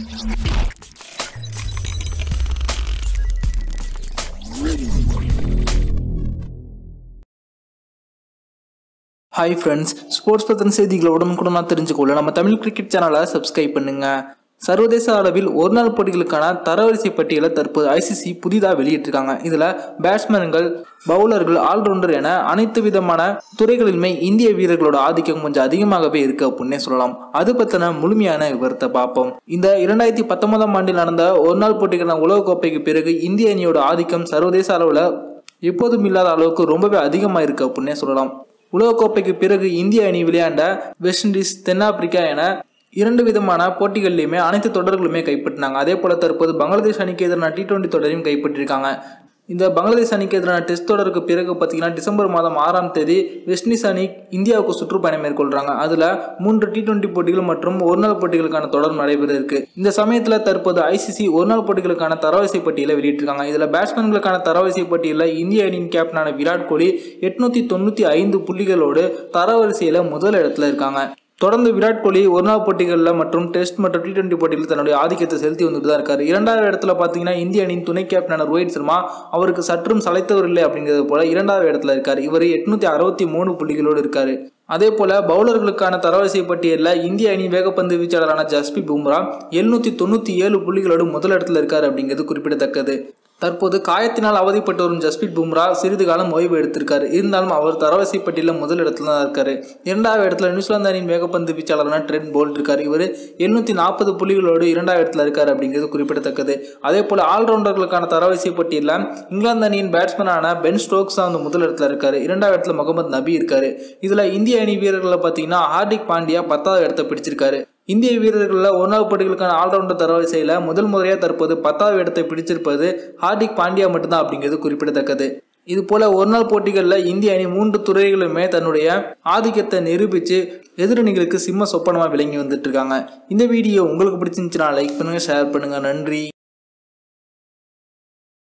hi friends sports பற்றின செய்திகளை உடனுக்குடனாக தெரிஞ்சுக்கொள்ள நம்ம தமிழ் கிரிக்கெட் சேனலை சப்ஸ்கிரைப் பண்ணுங்க சர்வதேச அளவில் ஒரு நாள் போட்டிகளுக்கான தரவரிசை பட்டியலை தற்போது ஐசிசி புதிதாக வெளியிட்டிருக்காங்க இதில் பேட்ஸ்மேன்கள் பவுலர்கள் ஆல்ரவுண்டர் என அனைத்து விதமான துறைகளிலுமே இந்திய வீரர்களோட ஆதிக்கம் கொஞ்சம் அதிகமாகவே இருக்கு அப்படின்னே சொல்லலாம் அது பற்றின முழுமையான விவரத்தை பார்ப்போம் இந்த இரண்டாயிரத்தி பத்தொன்பதாம் ஆண்டில் நடந்த ஒரு நாள் போட்டிக்கான உலகக்கோப்பைக்கு பிறகு இந்திய அணியோட ஆதிக்கம் சர்வதேச அளவில் எப்போதும் இல்லாத அளவுக்கு ரொம்பவே அதிகமாக இருக்கு அப்படின்னே சொல்லலாம் உலகக்கோப்பைக்கு பிறகு இந்திய அணி விளையாண்ட வெஸ்ட் இண்டீஸ் தென்னாப்பிரிக்கா என இரண்டு விதமான போட்டிகள்லையுமே அனைத்து தொடர்களுமே கைப்பற்றினாங்க அதே போல தற்போது பங்களாதேஷ் அணிக்கு எதிரான டி டுவெண்ட்டி தொடரையும் கைப்பற்றிருக்காங்க இந்த பங்களாதேஷ் அணிக்கு எதிரான டெஸ்ட் தொடருக்கு பிறகு பார்த்தீங்கன்னா டிசம்பர் மாதம் ஆறாம் தேதி வெஸ்ட் இண்டீஸ் அணி இந்தியாவுக்கு சுற்றுப்பயணம் மேற்கொள்றாங்க அதுல மூன்று டி டுவெண்ட்டி போட்டிகள் மற்றும் ஒரு நாள் போட்டிகளுக்கான தொடர் நடைபெற இருக்கு இந்த சமயத்துல தற்போது ஐசிசி ஒரு நாள் போட்டிகளுக்கான தரவரிசை பட்டியலை வெளியிட்டிருக்காங்க இதுல பேட்ஸ்மேன்களுக்கான தரவரிசை பட்டியலில் இந்திய அணியின் கேப்டனான விராட் கோலி எட்நூத்தி தொண்ணூத்தி ஐந்து புள்ளிகளோடு தரவரிசையில முதல் இடத்துல இருக்காங்க தொடர்ந்து விராட் கோலி ஒரு நாள் போட்டிகளில் மற்றும் டெஸ்ட் மற்றும் டி டுவெண்ட்டி போட்டிகளில் தன்னுடைய ஆதிக்கத்தை செலுத்தி வந்துட்டு தான் இருக்காரு இரண்டாவது இடத்துல பார்த்தீங்கன்னா இந்திய அணியின் துணை கேப்டனான ரோஹித் சர்மா அவருக்கு சற்றும் சளைத்தவர் இல்லை அப்படிங்கிறது போல இரண்டாவது இடத்துல இருக்காரு இவர் எட்நூத்தி அறுபத்தி மூணு புள்ளிகளோடு இருக்காரு அதே போல பவுலர்களுக்கான தரவரிசை பட்டியலில் இந்திய அணி வேகப்பந்து வீச்சாளரான ஜஸ்பி பும்ரா எழுநூத்தி தொண்ணூத்தி ஏழு புள்ளிகளோடு முதல் இடத்துல இருக்காரு அப்படிங்கிறது குறிப்பிடத்தக்கது தற்போது காயத்தினால் அவதிப்பட்டு வரும் ஜஸ்பித் பும்ரா சிறிது காலம் ஓய்வு எடுத்திருக்காரு இருந்தாலும் அவர் தரவரிசை பட்டியலில் முதல் இடத்துல தான் இருக்காரு இரண்டாவது இடத்துல நியூசிலாந்து அணியின் வேகப்பந்து வீச்சாளரான ட்ரெண்ட் போல்ட் இருக்காரு இவர் எண்ணூத்தி நாற்பது புள்ளிகளோடு இரண்டாவது இடத்துல இருக்காரு அப்படிங்கிறது குறிப்பிடத்தக்கது அதே போல ஆல்ரவுண்டர்களுக்கான தரவரிசை பட்டியலில் இங்கிலாந்து அணியின் பேட்ஸ்மேனான பென் ஸ்டோக்ஸ் தான் வந்து முதல் இடத்துல இருக்காரு இரண்டாவது இடத்துல முகமது நபி இருக்காரு இதுல இந்திய அணி வீரர்களை பார்த்தீங்கன்னா ஹார்திக் பாண்டியா பத்தாவது இடத்தை பிடிச்சிருக்காரு இந்திய வீரர்களில் ஒரு நாள் போட்டிகளுக்கான ஆல்ரவுண்டர் தரவரிசையில் முதல் முறையாக தற்போது பத்தாவது இடத்தை பிடிச்சிருப்பது ஹார்திக் பாண்டியா மட்டும்தான் அப்படிங்கிறது குறிப்பிடத்தக்கது இது போல ஒரு நாள் போட்டிகளில் இந்திய அணி மூன்று துறைகளுமே தன்னுடைய ஆதிக்கத்தை நிரூபித்து எதிரணிகளுக்கு சிம்ம சொப்பனமாக விளங்கி வந்துட்டு இருக்காங்க இந்த வீடியோ உங்களுக்கு பிடிச்சிருந்துச்சுன்னா லைக் பண்ணுங்க ஷேர் பண்ணுங்க நன்றி